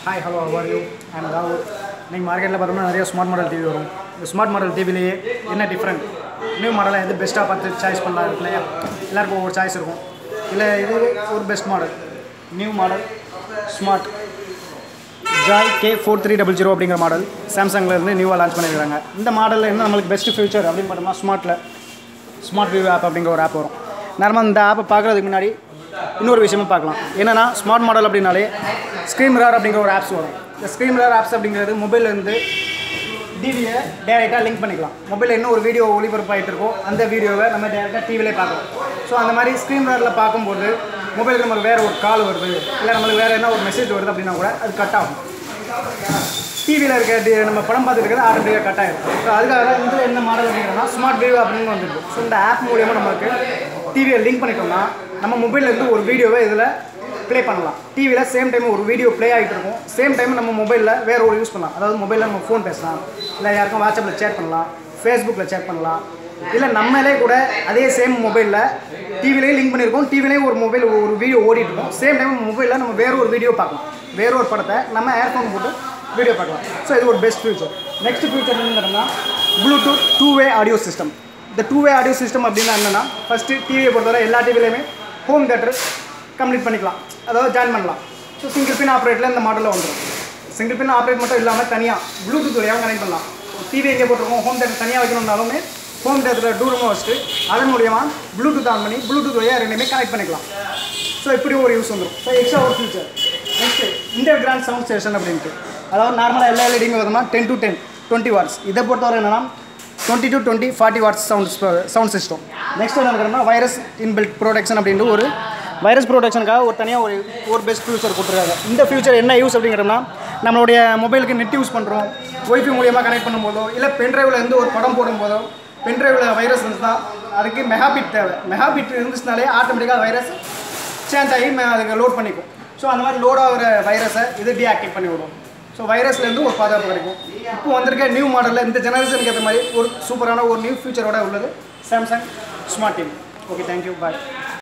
hi hello how are you and தாவூர் நீங்கள் மார்க்கெட்டில் பார்த்தோம்னா நிறைய ஸ்மார்ட் மாடல் டிவி வரும் இந்த ஸ்மார்ட் மாடல் டிவிலேயே என்ன டிஃப்ரெண்ட் நியூ மாடலை எது பெஸ்ட்டாக பார்த்து சாய்ஸ் பண்ணலாம் இருக்கு இல்லையா எல்லாருக்கும் ஒவ்வொரு சாய்ஸ் இருக்கும் இல்லை இது ஒரு best model new model smart joy K four three double zero அப்படிங்கிற மாடல் சாம்சங்கில் இருந்து நியூவாக லான்ச் பண்ணியிருக்காங்க இந்த மாடலில் என்ன நம்மளுக்கு பெஸ்ட் ஃபியூச்சர் அப்படின்னு பார்த்தோம்னா ஸ்மார்ட்டில் ஸ்மார்ட் வியூ ஆப் அப்படிங்கிற ஒரு ஆப் வரும் நார்மலாக இந்த ஆப்பை பார்க்குறதுக்கு முன்னாடி இன்னொரு விஷயமும் பார்க்கலாம் என்னென்னா ஸ்மார்ட் மாடல் அப்படின்னாலே ஸ்க்ரீன் மிரர் அப்படிங்கிற ஒரு ஆப்ஸ் வரும் இந்த ஸ்க்ரீன் மிரர் ஆப்ஸ் அப்படிங்கிறது மொபைல்லேருந்து டிவியை டேரெக்டாக லிங்க் பண்ணிக்கலாம் மொபைலில் என்ன ஒரு வீடியோ ஒளிபரப்பாயிட்டு இருக்கோ அந்த வீடியோவை நம்ம டேரெக்டாக டிவிலே பார்க்கலாம் ஸோ அந்த மாதிரி ஸ்க்ரீன் மிரரில் பார்க்கும்போது மொபைலுக்கு நமக்கு வேறு ஒரு கால் வருது இல்லை நம்மளுக்கு வேறு என்ன ஒரு மெசேஜ் வருது அப்படின்னா கூட அது கட் ஆகும் டிவியில் இருக்க டி நம்ம படம் பார்த்துட்டு இருக்கிறது ஆட்டோமேட்டிக்காக கட் ஆயிடும் ஸோ அதுக்காக தான் இதில் என்ன மாடல் அப்படிங்கிறதுனா ஸ்மார்ட் வியூ அப்படின்னு வந்துருக்கு ஸோ இந்த ஆப் மூலியமாக நமக்கு டிவியை லிங்க் பண்ணிட்டோம்னா நம்ம மொபைல்ல இருந்து ஒரு வீடியோவை இதில் ப்ளே பண்ணலாம் டிவியில் சேம் டைம் ஒரு வீடியோ ப்ளே ஆகிட்டு இருக்கும் சேம் டைம் நம்ம மொபைலில் வேறு ஒரு யூஸ் பண்ணலாம் அதாவது மொபைலில் நம்ம ஃபோன் பேசலாம் இல்லை யாருக்கும் வாட்ஸ்அப்பில் சேட் பண்ணலாம் ஃபேஸ்புக்கில் சேட் பண்ணலாம் இல்லை நம்மளே கூட அதே சேம் மொபைலில் டிவிலேயே லிங்க் பண்ணியிருக்கோம் டிவிலேயே ஒரு மொபைல் ஒரு வீடியோ ஓடிட்டு இருக்கும் சேம் டைம் மொபைலில் நம்ம வேற ஒரு வீடியோ பார்க்கலாம் வேற ஒரு படத்தை நம்ம ஏர்ஃபோன் போட்டு வீடியோ பார்க்கலாம் ஸோ இது ஒரு பெஸ்ட் ஃபியூச்சர் நெக்ஸ்ட் ஃபியூச்சர் என்னன்னா Bluetooth two way audio system இந்த டூ வே ஆடியோ சிஸ்டம் அப்படின்னா என்னென்னா ஃபஸ்ட்டு டிவியை பொறுத்தவரை எல்லா டிவிலையுமே ஹோம் தேட்டர் கம்ப்ளீட் பண்ணிக்கலாம் அதாவது ஜாயின் பண்ணலாம் ஸோ சிங்கிள் பின் ஆப்ரேட்டில் இந்த மாடலில் வந்துடும் சிங்கிள் பின் ஆப்ரேட் மட்டும் இல்லாமல் தனியாக ப்ளூடூத் வழியாக கனெக்ட் பண்ணலாம் டிவி எங்கே போட்டிருக்கோம் ஹோம் தேட்டர் தனியாக வைக்கணும்னாலுமே ஹோம் தேட்டரில் தூரமாக வச்சுட்டு அதன் மூலியமாக ப்ளூடூத் ஆன் பண்ணி ப்ளூடூத் வழியாக ரெண்டுமே கனெக்ட் பண்ணிக்கலாம் ஸோ இப்படி ஒரு யூஸ் வந்துடும் ஸோ எக்ஸ்ட்ரா ஒரு feature next inter grand sound station அப்படின்ட்டு அதாவது நார்மலாக எல்லா எல்இடியுமே பார்த்தோம்னா ten to ten twenty watts இதை பொறுத்தவரை என்னன்னா twenty to twenty forty watts sound sound system next என்ன இருக்கிறோம்னா வைரஸ் இன்பில்ட் ப்ரொடெக்ஷன் அப்படின்ட்டு ஒரு வைரஸ் ப்ரொடெக்ஷனுக்காக ஒரு தனியாக ஒரு ஒரு பெஸ்ட் ஃபியூச்சர் கொடுத்துருக்காங்க இந்த ஃபியூச்சர் என்ன யூஸ் அப்படிங்கிறோம்னா நம்மளுடைய மொபைலுக்கு நெட் யூஸ் பண்ணுறோம் ஒய்ஃபை மூலியமாக கனெக்ட் பண்ணும்போதோ இல்லை பென்ட்ரைவில் இருந்து ஒரு படம் போடும்போதோ பென்ட்ரைவில் வைரஸ் இருந்துச்சுன்னா அதுக்கு மெகாபிட் தேவை மெகாபிட் இருந்துச்சுனாலே ஆட்டோமேட்டிக்காக வைரஸ் சேஞ்ச் ஆகி ம- அதுக்கு லோட் பண்ணிக்கும் ஸோ அந்த மாதிரி லோட் ஆகிற வைரஸை இது டீஆக்டிவ் பண்ணி விடும் ஸோ வைரஸ்லேருந்து ஒரு பாதுகாப்பு கிடைக்கும் இப்போ வந்திருக்க நியூ மாடலில் இந்த ஜெனரேஷனுக்கு ஏற்ற மாதிரி ஒரு சூப்பரான ஒரு நியூ ஃபியூச்சரோட உள்ளது Samsung smart TV okay thank you பாய்